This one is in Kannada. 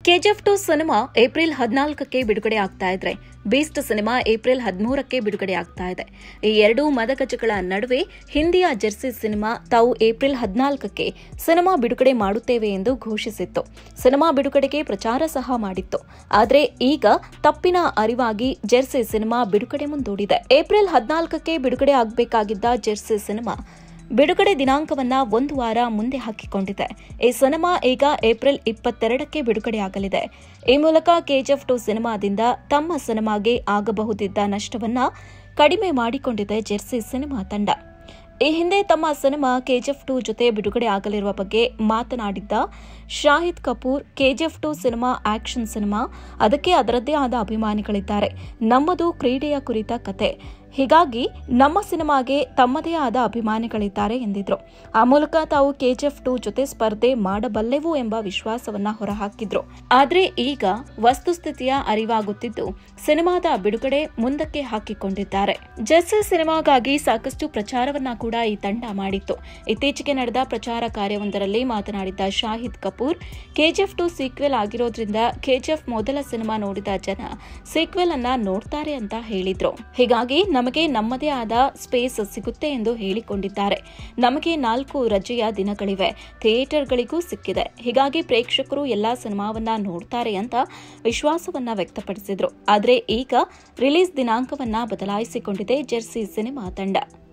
ಕೆಜಿಎಫ್ ಟು ಸಿನಿಮಾ ಏಪ್ರಿಲ್ ಹದಿನಾಲ್ಕಕ್ಕೆ ಬಿಡುಗಡೆ ಆಗ್ತಾ ಇದ್ರೆ ಬೀಸ್ಟ್ ಸಿನಿಮಾ ಏಪ್ರಿಲ್ ಹದಿಮೂರಕ್ಕೆ ಬಿಡುಗಡೆ ಆಗ್ತಾ ಇದೆ ಈ ಎರಡೂ ಮದಗಜಗಳ ನಡುವೆ ಹಿಂದಿಯ ಜೆರ್ಸಿ ಸಿನಿಮಾ ತಾವು ಏಪ್ರಿಲ್ ಹದಿನಾಲ್ಕಕ್ಕೆ ಸಿನಿಮಾ ಬಿಡುಗಡೆ ಮಾಡುತ್ತೇವೆ ಎಂದು ಘೋಷಿಸಿತ್ತು ಸಿನಿಮಾ ಬಿಡುಗಡೆಗೆ ಪ್ರಚಾರ ಸಹ ಮಾಡಿತ್ತು ಆದರೆ ಈಗ ತಪ್ಪಿನ ಅರಿವಾಗಿ ಜೆರ್ಸಿ ಸಿನಿಮಾ ಬಿಡುಗಡೆ ಮುಂದೂಡಿದೆ ಏಪ್ರಿಲ್ ಹದಿನಾಲ್ಕಕ್ಕೆ ಬಿಡುಗಡೆ ಆಗಬೇಕಾಗಿದ್ದ ಜೆರ್ಸಿ ಸಿನಿಮಾ ಬಿಡುಗಡೆ ದಿನಾಂಕವನ್ನ ಒಂದು ವಾರ ಮುಂದೆ ಹಾಕಿಕೊಂಡಿದೆ ಈ ಸಿನಿಮಾ ಈಗ ಏಪ್ರಿಲ್ ಇಪ್ಪತ್ತೆರಡಕ್ಕೆ ಬಿಡುಗಡೆಯಾಗಲಿದೆ ಈ ಮೂಲಕ ಕೆಜಿಎಫ್ ಟು ಸಿನಿಮಾದಿಂದ ತಮ್ಮ ಸಿನಿಮಾಗೆ ಆಗಬಹುದಿದ್ದ ನಷ್ಟವನ್ನ ಕಡಿಮೆ ಮಾಡಿಕೊಂಡಿದೆ ಜೆರ್ಸಿ ಸಿನಿಮಾ ತಂಡ ಈ ಹಿಂದೆ ತಮ್ಮ ಸಿನಿಮಾ ಕೆಜಿಎಫ್ ಟು ಜೊತೆ ಬಿಡುಗಡೆ ಆಗಲಿರುವ ಬಗ್ಗೆ ಮಾತನಾಡಿದ್ದ Shahid Kapoor KGF two cinema action cinema ಅದಕ್ಕೆ ಅದರದ್ದೇ ಆದ ಅಭಿಮಾನಿಗಳಿದ್ದಾರೆ ನಮ್ಮದು ಕ್ರೀಡೆಯ ಕುರಿತ ಕತೆ ಹೀಗಾಗಿ ನಮ್ಮ ಸಿನಿಮಾಗೆ ತಮ್ಮದೇ ಆದ ಅಭಿಮಾನಿಗಳಿದ್ದಾರೆ ಎಂದಿದ್ರು ಆ ಮೂಲಕ ತಾವು ಕೆಜಿಎಫ್ ಟು ಜೊತೆ ಸ್ಪರ್ಧೆ ಮಾಡಬಲ್ಲೆವು ಎಂಬ ವಿಶ್ವಾಸವನ್ನ ಹೊರಹಾಕಿದ್ರು ಆದ್ರೆ ಈಗ ವಸ್ತುಸ್ಥಿತಿಯ ಅರಿವಾಗುತ್ತಿದ್ದು ಸಿನಿಮಾದ ಬಿಡುಗಡೆ ಮುಂದಕ್ಕೆ ಹಾಕಿಕೊಂಡಿದ್ದಾರೆ ಜೆಸ್ಸಿ ಸಿನಿಮಾಗಾಗಿ ಸಾಕಷ್ಟು ಪ್ರಚಾರವನ್ನ ಕೂಡ ಈ ತಂಡ ಮಾಡಿತ್ತು ಇತ್ತೀಚೆಗೆ ನಡೆದ ಪ್ರಚಾರ ಕಾರ್ಯವೊಂದರಲ್ಲಿ ಮಾತನಾಡಿದ್ದ Shahid Kapoor KGF two sequel ಆಗಿರೋದ್ರಿಂದ ಕೆಜಿಎಫ್ ಮೊದಲ ಸಿನಿಮಾ ನೋಡಿದ ಜನ ಸೀಕ್ವೆಲ್ ಅನ್ನ ನೋಡ್ತಾರೆ ಅಂತ ಹೇಳಿದ್ರು ಹೀಗಾಗಿ ನಮಗೆ ನಮ್ಮದೇ ಆದ ಸ್ಪೇಸ್ ಸಿಗುತ್ತೆ ಎಂದು ಹೇಳಿಕೊಂಡಿದ್ದಾರೆ ನಮಗೆ ನಾಲ್ಕು ರಜೆಯ ದಿನಗಳಿವೆ ಥಿಯೇಟರ್ಗಳಿಗೂ ಸಿಕ್ಕಿದೆ ಹೀಗಾಗಿ ಪ್ರೇಕ್ಷಕರು ಎಲ್ಲಾ ಸಿನಿಮಾವನ್ನ ನೋಡ್ತಾರೆ ಅಂತ ವಿಶ್ವಾಸವನ್ನ ವ್ಯಕ್ತಪಡಿಸಿದ್ರು ಆದ್ರೆ ಈಗ ರಿಲೀಸ್ ದಿನಾಂಕವನ್ನ ಬದಲಾಯಿಸಿಕೊಂಡಿದೆ ಜೆರ್ಸಿ ಸಿನಿಮಾ ತಂಡ